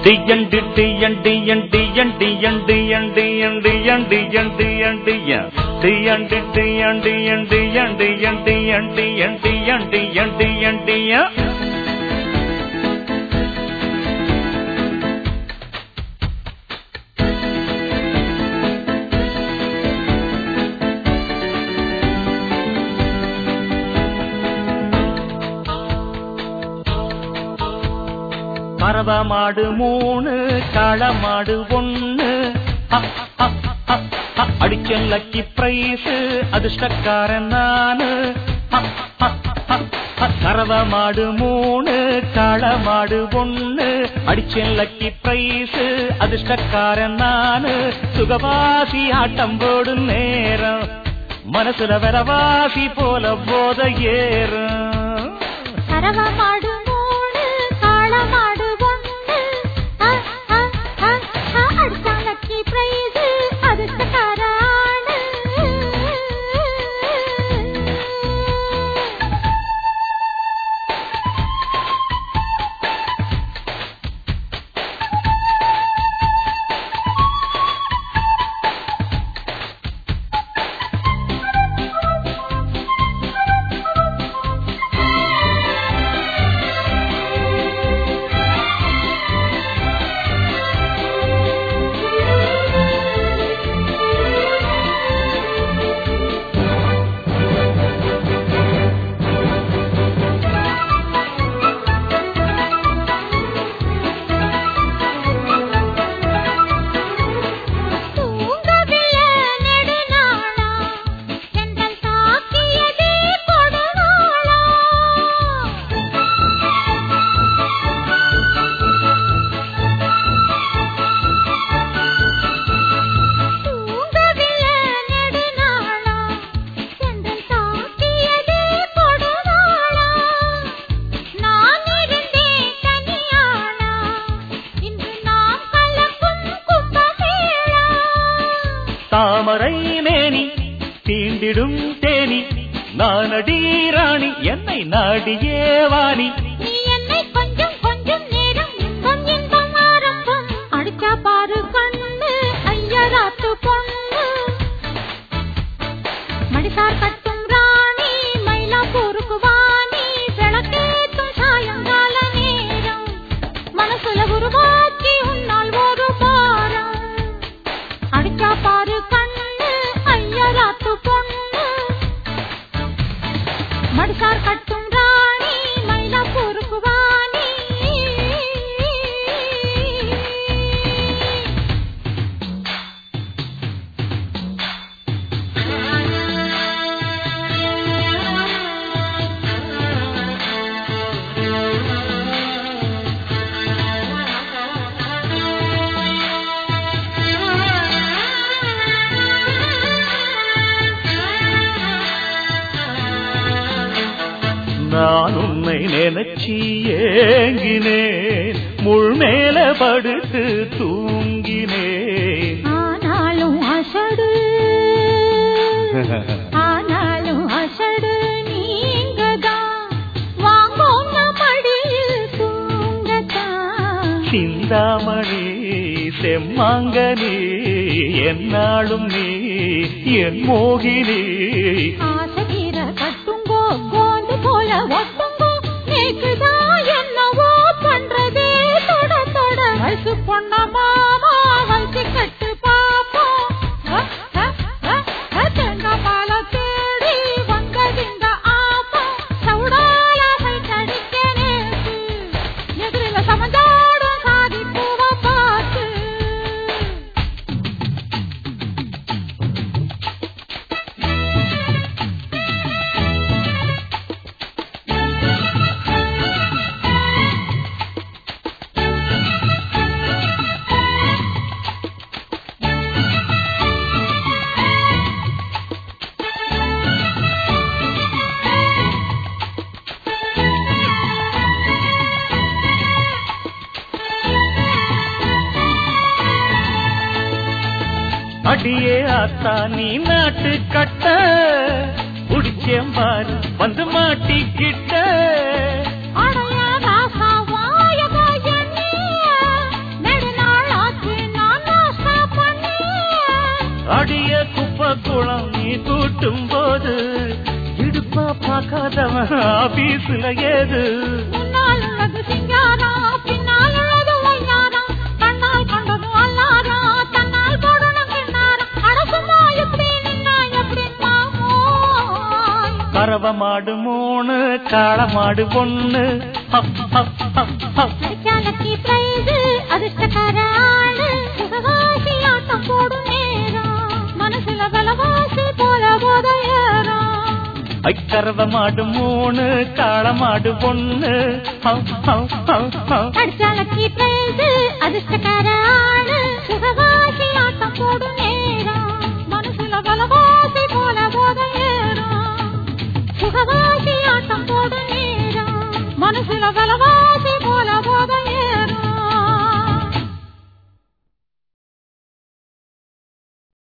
டியண்டி டியண்டி யண்டி யண்டி யண்டி யண்டி யண்டி யண்டி யண்டி யண்டி டியண்டி டியண்டி யண்டி யண்டி யண்டி யண்டி யண்டி யண்டி யண்டி யண்டி பரவ மாடு மூணு களமாடு ஒண்ணு அ, அ, அ, அ, அடிச்ச லக்கி பிரைஸ் அதிர்ஷ்டக்காரன் நானு அ, அ, அ, அ, கறவ மாடு மூணு களமாடு ஒண்ணு அடிச்ச லக்கி பிரைஸ் அதிர்ஷ்டக்காரன் நானு சுகவாசி ஆட்டம் போடும் நேரம் மனசுல வரவாசி போல போத ஏறும் கறவ மாடு மூணு காளமாடு ஒண்ணு அ, அ, அ, அ, அடிச்சா லக்கி பிரைஸ் அதிர்ஷ்டக்கார ஆளு. தூங்கவில்லை நெடுநாளா, சென்றல் தாக்கியதே கொடுநாளா. தூங்கவில்லை நெடுநாளா, சென்றல் தாக்கியதே கொடுநாளா. நான் இருந்தேன் தனியாளா, இன்று நாம் கலக்கும் கும்பமேளா. தாமரை மேனி தீண்டிடும் தேனி நானடி ராணி என்னை நாடியே வாணி நீ என்னை கொஞ்சம் கொஞ்சம் நேரம் இன்பம் இன்பம் ஆரம்பம் அடிச்சா பாரு கண்ணு ஐயராத்து பொண்ணு மடிசார் கட்டும் ராணி மயிலாப்பூருக்கு வாணி விளக்கேத்தும் சாயங்கால நேரம் மனசுல உருவாக்கி உன்னால் ஒரு பாரம் அடிச்சா பாரு கண்ணு ஐயராத்து பொண்ணு மடிசார் கட்டும் ராணி மயிலாப்பூருக்கு வாணி நான் உன்னை நினைச்சி ஏங்கினேன் முள் மேல படுத்து தூங்கினேன் ஆனாலும் அசடு ஆனாலும் அசடு நீங்கதான் வாங்கோங்க மடியில் தூங்கத்தான் சிந்தாமணி செம்மாங்கனி என்னாலும் நீ என் மோகினி ஆசகிர கட்டுங்கோ கோந்து போல ஒட்டுங்கோ நேக்குதான் என்னவோ பண்றதே தொட தொட வயசு பொண்ண மாமா வயசு கட்டு பாப்போம் அ, அ, அ, அ, தேங்காய் பால தேடி வந்ததிந்த ஆப்பம் சவுடால சைட் அடிக்க நேத்து எதிரில சமஞ்சாடும் சாதி பூவை பார்த்து அடியே ஆத்தா நீ நாட்டு கட்ட புடிச்சேன் பாரு வந்து மாட்டிக்கிட்ட அடைய ராசா வாயக எண்ணிய இல்லாதவன் ஆபீஸ்ல ஏது முன்னால் உள்ளது சிங்காரம் பின்னால் உள்ளது ஒய்யாரம் கண்ணால் கண்டது அல்லாரம் தன்னால் போடணும் கிண்ணாரம் அடக்குமா எப்படி நின்னா எப்படி மாமோய் கறவ மாடு மூணு காள மாடு பொண்ணு ஹப், ஹப், ஹப், ஹப். அடிச்சாலக்கி பிரைஸ் அதிர்ஷ்டக்கார ஆளு சுகவாசி ஆட்டம் போடும் நேரம் மனசுல பலவாசி போல போத ஏறும் ஐ, கறவ மாடு மூணு காள மாடு பொண்ணு ஹப், ஹப், ஹப், ஹப். அடிச்சாலக்கி பிரைஸ் அதிர்ஷ்டக்கார ஆளு சுகவாசி ஆட்டம் போடும் நேரம் மனசுல பலவாசி போல போத ஏறும் சுகவாசி ஆட்டம் போடும் நேரம் மனசுல பலவாசி போல போத ஏறும்